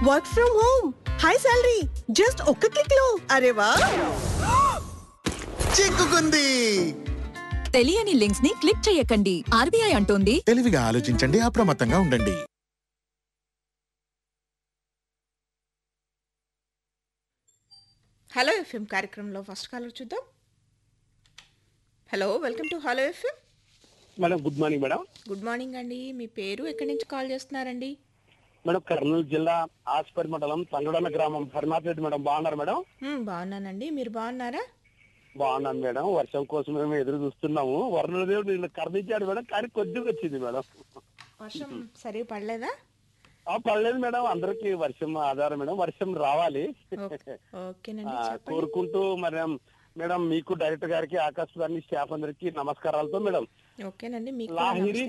work from home high salary just ఒక్క click లో అరే వా చిక్కుకుంది తెలియని లింక్స్ ని క్లిక్ చేయకండి ఆర్బీఐ అంటోంది తెలివిగా ఆలోచించండి అప్రమత్తంగా ఉండండి హలో ఎఫ్ఎం కార్యక్రమంలో ఫస్ట్ కాలర్ చూద్దాం hello welcome to hello FM madam good morning madam good morning అండి మీ పేరు ఎక్కడి నుంచి కాల్ చేస్తున్నారండి మేడం కర్నూలు జిల్లా ఆస్పరి మండలం తంగడన్న గ్రామం హరినాథ్ రెడ్డి మేడం బాగున్నారు మేడం మ్మ్, బాగున్నానండి మీరు బాగున్నారా బాగున్నాను మేడం వర్షం కోసం మేము ఎదురు చూస్తున్నాము వరుణదేవుడు నిన్ను కర్ణించాడు మేడం కానీ కొద్దిగా వచ్చింది మేడం వర్షం సరిగా పడలేదా ఆ పర్లేదు మేడం అందరికి వర్షం ఆధారం మేడం వర్షం రావాలి ఓకే- ఓకేనండి ఆ, చెప్పండి కోరుకుంటూ మరి మేడం మీకు డైరెక్టర్ గారికి ఆకాశవాణి స్టాఫ్ అందరికి నమస్కారాలతో మేడం ఓకేనండి మీకు లాహిరి